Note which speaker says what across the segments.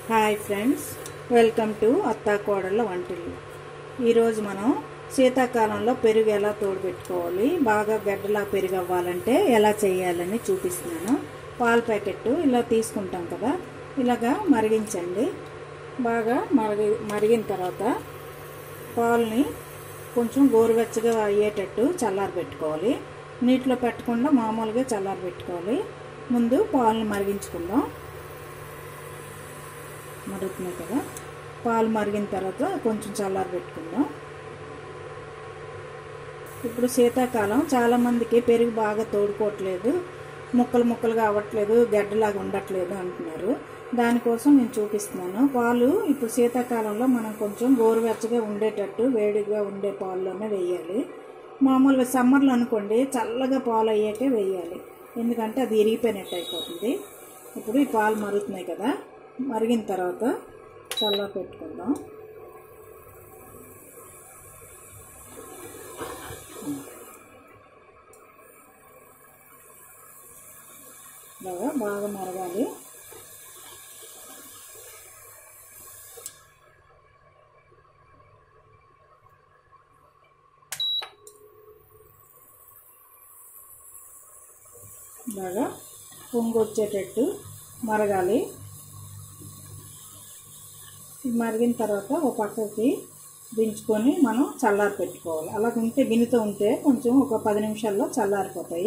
Speaker 1: hi friends welcome to అత్తా కోడళ్ళ వంటిల్లు ఈరోజు మనం శీతాకాలంలో పెరుగు ఎలా తోడుపెట్టుకోవాలి బాగా గడ్డలా పెరుగు అవ్వాలంటే ఎలా చేయాలని చూపిస్తున్నాను పాల ప్యాకెట్ ఇలా తీసుకుంటాం కదా ఇలాగా మరిగించండి బాగా మరిగి మరిగిన తర్వాత పాలని కొంచెం గోరువెచ్చగా అయ్యేటట్టు చల్లారబెట్టుకోవాలి నీటిలో పెట్టకుండా మామూలుగా చల్లారబెట్టుకోవాలి ముందు పాలను మరిగించుకుందాం మరుగుతున్నాయి కదా పాలు మరిగిన తర్వాత కొంచెం చల్లారి పెట్టుకుందాం ఇప్పుడు శీతాకాలం చాలామందికి పెరుగు బాగా తోడుకోవట్లేదు ముక్కలు ముక్కలుగా అవ్వట్లేదు గడ్డలాగా ఉండట్లేదు అంటున్నారు దానికోసం నేను చూపిస్తున్నాను పాలు ఇప్పుడు శీతాకాలంలో మనం కొంచెం గోరువెచ్చగా ఉండేటట్టు వేడిగా ఉండే పాల్లోనే వేయాలి మామూలుగా సమ్మర్లో అనుకోండి చల్లగా పాలు అయ్యాకే వేయాలి ఎందుకంటే అది ఇరిగిపోయినట్టు అయిపోతుంది ఇప్పుడు ఈ పాలు మరుగుతున్నాయి కదా మరిగిన తర్వాత చల్ల పెట్టుకుందాం ఇలాగా బాగా మరగాలి ఇలాగా పొంగు వచ్చేటట్టు మరగాలి ఇది మరిగిన తర్వాత ఒక పక్కకి దించుకొని మనం చల్లారి పెట్టుకోవాలి అలా ఉంటే గిన్నెతో ఉంటే కొంచెం ఒక పది నిమిషాల్లో చల్లారిపోతాయి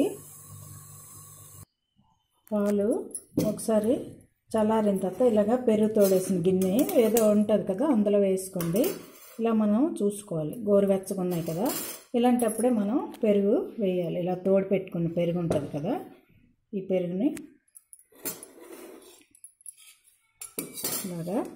Speaker 1: పాలు ఒకసారి చల్లారిన తర్వాత ఇలాగ పెరుగు తోడేసిన గిన్నె ఏదో ఉంటుంది కదా అందులో వేసుకోండి ఇలా మనం చూసుకోవాలి గోరువెచ్చగా ఉన్నాయి కదా ఇలాంటప్పుడే మనం పెరుగు వేయాలి ఇలా తోడు పెట్టుకున్న పెరుగు ఉంటుంది కదా ఈ పెరుగుని ఇలాగా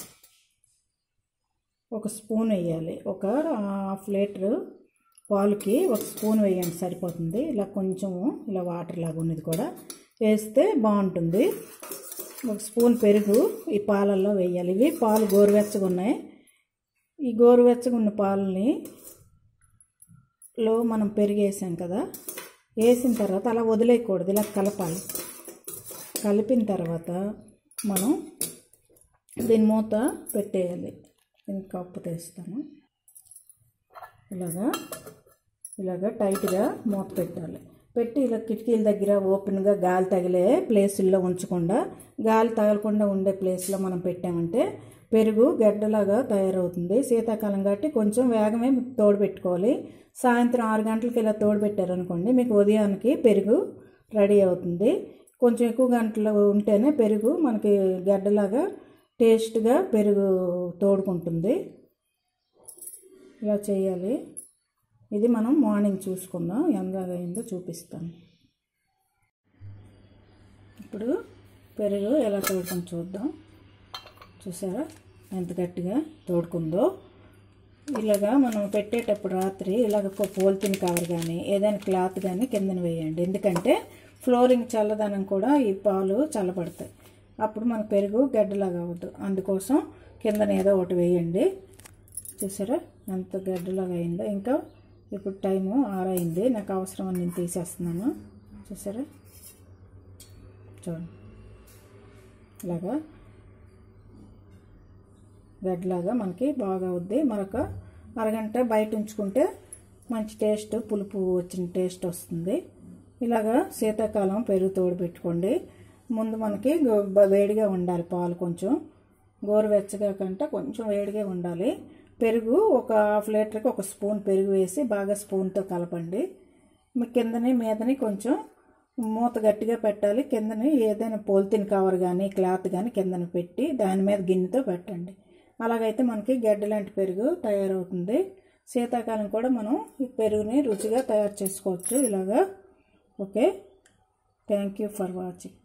Speaker 1: ఒక స్పూన్ వేయాలి ఒక హాఫ్ లీటర్ పాలుకి ఒక స్పూన్ వేయండి సరిపోతుంది ఇలా కొంచెము ఇలా వాటర్ లాగా ఉన్నది కూడా వేస్తే బాగుంటుంది ఒక స్పూన్ పెరుగు ఈ పాలల్లో వేయాలి ఇవి పాలు గోరువెచ్చగా ఉన్నాయి ఈ గోరువెచ్చగా ఉన్న పాలని లో మనం పెరుగు వేసాం కదా వేసిన తర్వాత అలా వదిలేయకూడదు ఇలా కలపాలి కలిపిన తర్వాత మనం దీని మూత పెట్టేయాలి దీనికి కప్పు తీస్తాను ఇలాగా ఇలాగా టైట్గా మూత పెట్టాలి పెట్టి ఇలా కిటికీల దగ్గర ఓపెన్గా గాలి తగిలే ప్లేసుల్లో ఉంచకుండా గాలి తగలకుండా ఉండే ప్లేస్లో మనం పెట్టామంటే పెరుగు గడ్డలాగా తయారవుతుంది శీతాకాలం కాబట్టి కొంచెం వేగమే తోడు పెట్టుకోవాలి సాయంత్రం ఆరు గంటలకి ఇలా తోడు పెట్టారనుకోండి మీకు ఉదయానికి పెరుగు రెడీ అవుతుంది కొంచెం ఎక్కువ గంటలు ఉంటేనే పెరుగు మనకి గడ్డలాగా టేస్ట్గా పెరుగు తోడుకుంటుంది ఇలా చేయాలి ఇది మనం మార్నింగ్ చూసుకుందాం ఎంత అయిందో చూపిస్తాను ఇప్పుడు పెరుగు ఎలా తోడుకొని చూద్దాం చూసారా ఎంత గట్టిగా తోడుకుందో ఇలాగా మనం పెట్టేటప్పుడు రాత్రి ఇలాగ పోల్తిన్ కవర్ కానీ ఏదైనా క్లాత్ కానీ కిందన వేయండి ఎందుకంటే ఫ్లోరింగ్ చల్లదనం కూడా ఈ పాలు చల్లబడతాయి అప్పుడు మన పెరుగు గడ్డలాగా అవ్వదు అందుకోసం కిందన ఏదో ఒకటి వేయండి చూసారా ఎంత గడ్డలాగా అయిందో ఇంకా ఇప్పుడు టైము ఆరైంది నాకు అవసరం అని నేను తీసేస్తున్నాను చూసారా చూడండి ఇలాగా గడ్డలాగా మనకి బాగా అవుద్ది మరొక అరగంట బయట ఉంచుకుంటే మంచి టేస్ట్ పులుపు వచ్చిన టేస్ట్ వస్తుంది ఇలాగా శీతాకాలం పెరుగు తోడు పెట్టుకోండి ముందు మనకి వేడిగా ఉండాలి పాలు కొంచెం గోరువెచ్చగా కంటే కొంచెం వేడిగా ఉండాలి పెరుగు ఒక హాఫ్ లీటర్కి ఒక స్పూన్ పెరుగు వేసి బాగా స్పూన్తో కలపండి మీ కిందని మీదని కొంచెం మూత గట్టిగా పెట్టాలి కిందని ఏదైనా పోలిథిన్ కవర్ కానీ క్లాత్ కానీ కిందన పెట్టి దాని మీద గిన్నెతో పెట్టండి అలాగైతే మనకి గడ్డ లాంటి పెరుగు తయారవుతుంది శీతాకాలం కూడా మనం ఈ పెరుగుని రుచిగా తయారు చేసుకోవచ్చు ఇలాగా okay thank you for watching